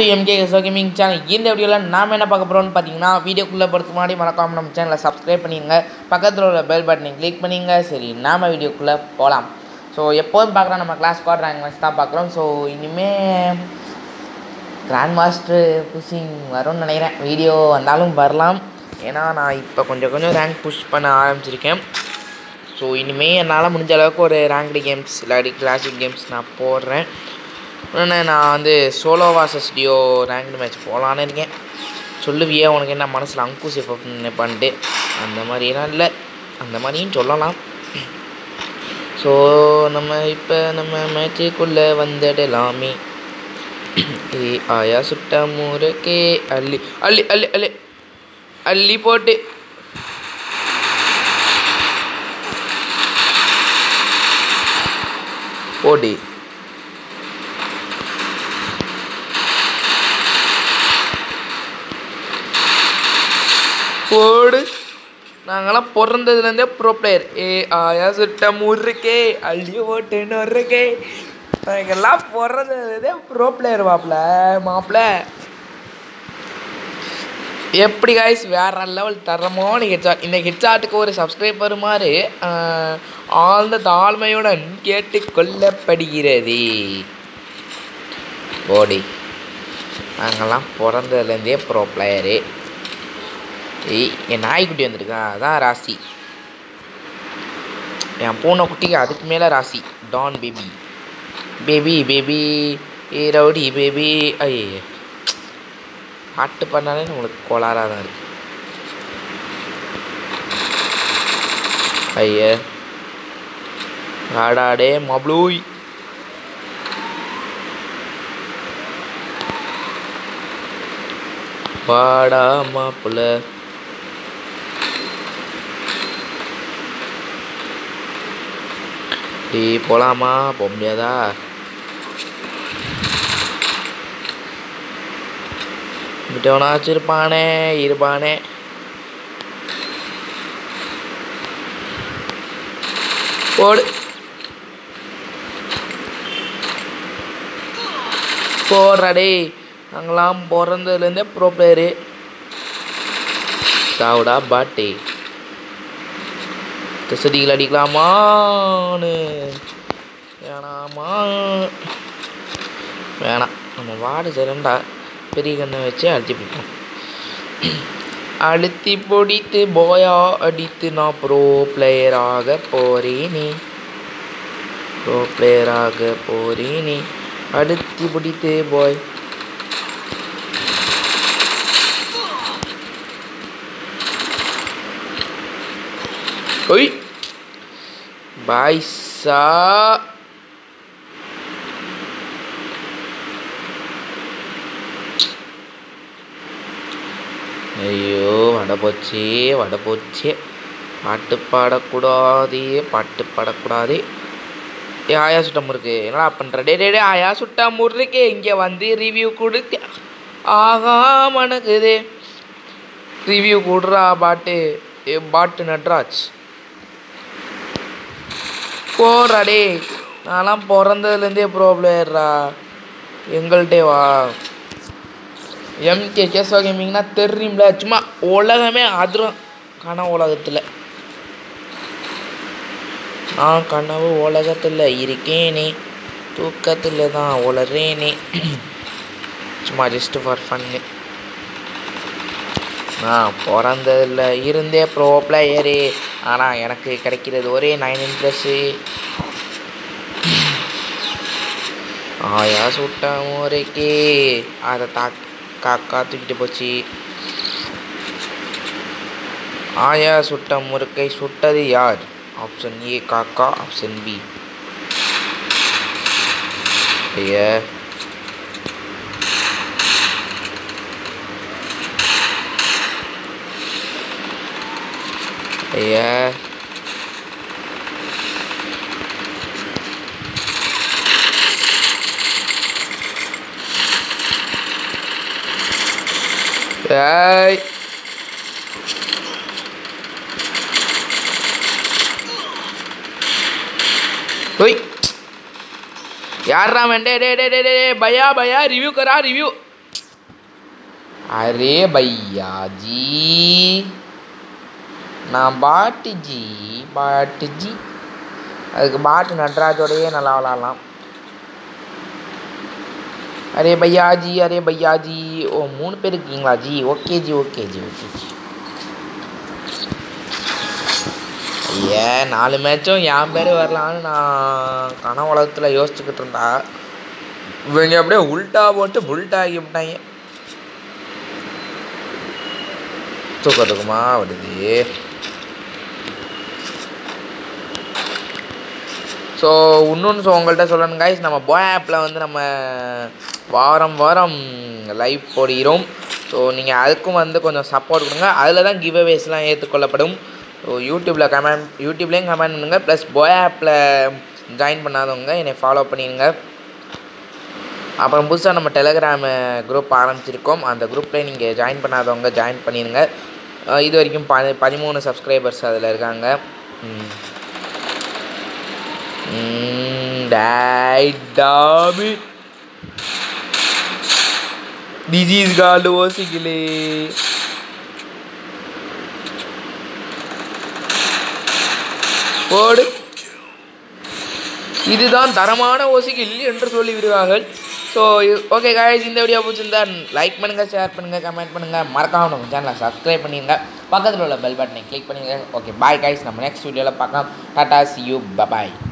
To MK SO gaming channel இந்த வீடியோவில் நாம் என்ன பார்க்க போகிறோம்னு பார்த்தீங்கன்னா வீடியோக்குள்ளே போகிறதுக்கு முன்னாடி மறக்காம நம்ம சேனலை சப்ஸ்கிரைப் பண்ணிடுங்க பக்கத்தில் உள்ள பெல் பட்டனை கிளிக் பண்ணிங்க சரி நாம் வீடியோக்குள்ளே போகலாம் ஸோ எப்போதும் பார்க்குறோம் நம்ம கிளாஸ் ஸ்குவாட் ரேங்க் மேட்ச் தான் பார்க்குறோம் ஸோ இனிமேல் கிராண்ட் மாஸ்டர் புஷிங் வரும்னு நினைக்கிறேன் வீடியோ வந்தாலும் வரலாம் ஏன்னா நான் இப்போ கொஞ்சம் கொஞ்சம் ரேங்க் புஷ் பண்ண ஆரம்பிச்சிருக்கேன் ஸோ இனிமேல் என்னால் முடிஞ்ச அளவுக்கு ஒரு ரேங்க்டு கேம்ஸ் இல்லாட்டி கிளாசிக் கேம்ஸ் நான் போடுறேன் இன்னொன்று நான் வந்து solo versus duo ranked match போகலான்னு இருக்கேன் சொல்லுவியே உனக்கு என்ன மனசில் அங்கு சேஃப் நினைப்பான்ட்டு அந்த மாதிரியெல்லாம் இல்லை அந்த மாதிரியும் சொல்லலாம் ஸோ நம்ம இப்போ நம்ம மேட்சுக்குள்ளே வந்துடலாமே ஏ ஆயா சுட்ட முறைக்கே அள்ளி அள்ளி அள்ளி அள்ளி அள்ளி போட்டு போடி போடு நாங்களாம் பிறந்ததுலேருந்தே ப்ரோ பிளேயர் ஏ ஆயா சுட்ட முறுக்கே அள்ளி ஓட்டுன்னு வர்றக்கே நாங்கெல்லாம் பிறந்ததுலேருந்தே ப்ரோ பிளேயர் மாப்பிள்ள மாப்பிள்ள எப்படி காய்ஸ் வேற லெவல் தரமான ஹெட்ஷாட் இந்த ஹெட்ஷாட்டுக்கு ஒரு சப்ஸ்கிரைப் வருமாறு ஆஹ், ஆழ்ந்த தாழ்மையுடன் கேட்டுக்கொள்ளப்படுகிறது போடி நாங்கெல்லாம் பிறந்ததுலேருந்தே ப்ரோ பிளேயரு ஏய் என் நாய்க்குட்டி வந்திருக்கா அதான் ராசி என் பூனை குட்டிக்கு அதுக்கு மேலே ராசி டான் பேபி பேபி பேபி ஏ ரவுடி பேபி ஐய பாட்டு பண்ணாலே நம்மளுக்கு கோளாறாக தான் இருக்கு ஐய ஆடாடே மப்ளூய் வாடா மாப்பிள்ள டீ போலாமா போக முடியாதா விட்டவனாச்சும் இருப்பானே இருப்பானே போடு போடுறாடே நாங்களாம் பிறந்ததுலேருந்தே ப்ரோ பிளேயரு சாவுடா பாட்டி திசதிகள் அடிக்கலாமான்னு வேணாமா வேணாம் நம்ம வார்டு சிறண்டா பெரிய கண்ணை வச்சு அழுத்தி பிடிப்போம் அழுத்தி பிடித்து போயா அடித்து நான் ப்ரோ பிளேயராக போறேனே ப்ரோ பிளேயராக போறேனே அழுத்தி பிடித்து போய் ஒய் பாய்ஸா ஐயோ வடை போச்சே வடை போச்சே பாட்டு பாடக்கூடாது பாட்டு பாடக்கூடாது ஏ ஆயா சுட்ட முறுக்கு என்னடா பண்ணுற டே டே டே ஆயா சுட்ட முறுக்கு இங்கே வந்து ரிவ்யூ கொடுக்க ஆகா மணக்குது ரிவ்யூ கொடுறா பாட்டு ஏ பாட்டு நட்ராஜ் போடுறா டே நான்லாம் பிறந்ததுலேருந்தே ப்ரோ பிளேயர்ரா எங்கள்கிட்டே வா எம்கே கேசவ கேமிங்னா தெரியும்ல சும்மா உலகமே அதிரும் கனவு உலகத்தில் நான் கனவு உலகத்தில் இருக்கேனே தூக்கத்தில் தான் உளறேனே சும்மா ஜஸ்ட் ஃபார் ஃபன்னு நான் பிறந்ததில் இருந்தே ப்ரோ பிளேயரு ஆனால் எனக்கு கிடைக்கிறது ஒரே நைன் ப்ளஸ்ஸு ஆயா சுட்ட முறைக்கே அதை தா காக்கா தூக்கிட்டு போச்சு ஆயா சுட்ட முறுக்கை சுட்டது யார் ஆப்ஷன் ஏ காக்கா ஆப்ஷன் பி ஐயா ஐயா ஏய் ஒய் யாரா வேண்டே டே டே டே டே பயா பயா ரிவ்யூ கரா ரிவ்யூ அரே பையா ஜி நான் பாட்டு ஜி பாட்டு ஜி அதுக்கு பாட்டு நட்ராஜோடையே நல்லா விளாட்லாம் அரே பையா ஜி அரே பையா ஜி ஓ மூணு பேர் இருக்கீங்களா ஜி ஓகே ஜி ஓகே ஜி ஓகே ஜி ஐயா நாலு மேட்சும் என் பேர் வரலான்னு நான் கன உலகத்தில் யோசிச்சுக்கிட்டு இருந்தா இவங்க அப்படியே உல்ட்டா போட்டு புல்ட்டா ஆகி விட்டாங்க தூக்க தூக்கமா வருது ஸோ இன்னொன்று ஸோ உங்கள்கிட்ட சொல்லணும் கைஸ் நம்ம பாய் ஆப்பில் வந்து நம்ம வாரம் வாரம் லைவ் போடுகிறோம் ஸோ நீங்கள் அதுக்கும் வந்து கொஞ்சம் சப்போர்ட் கொடுங்க அதில் தான் கிவ் அவேஸ்லாம் ஏற்றுக்கொள்ளப்படும் ஸோ யூடியூப்பில் கமெண்ட் யூடியூப்லேயும் கமெண்ட் பண்ணுங்கள் ப்ளஸ் பாய் ஆப்பில் ஜாயின் பண்ணாதவங்க என்னை ஃபாலோ பண்ணிடுங்க அப்புறம் புதுசாக நம்ம டெலகிராம் குரூப் ஆரம்பிச்சிருக்கோம் அந்த குரூப்பில் நீங்கள் ஜாயின் பண்ணாதவங்க ஜாயின் பண்ணிடுங்க அஹ் இது வரைக்கும் ப பதிமூணு சப்ஸ்கிரைபர்ஸ் அதில் இருக்காங்க ம். ம், டேய் டாமி திஸ் இஸ் கால்டு ஓசிக்கிலே போடு இதுதான் தரமான ஓசிக்கில் என்று சொல்லி விடுவார்கள் ஸோ ஓகே காய்ஸ் இந்த வீடியோ பிடிச்சிருந்தா லைக் பண்ணுங்கள் ஷேர் பண்ணுங்கள் கமெண்ட் பண்ணுங்கள் மறக்காம நம்ம சேனலை சப்ஸ்கிரைப் பண்ணிடுங்க பக்கத்தில் உள்ள பெல் பட்டனை கிளிக் பண்ணுங்க ஓகே பாய் காய்ஸ் நம்ம நெக்ஸ்ட் வீடியோவில் பார்க்கலாம் டாடா சி யூ பபாய்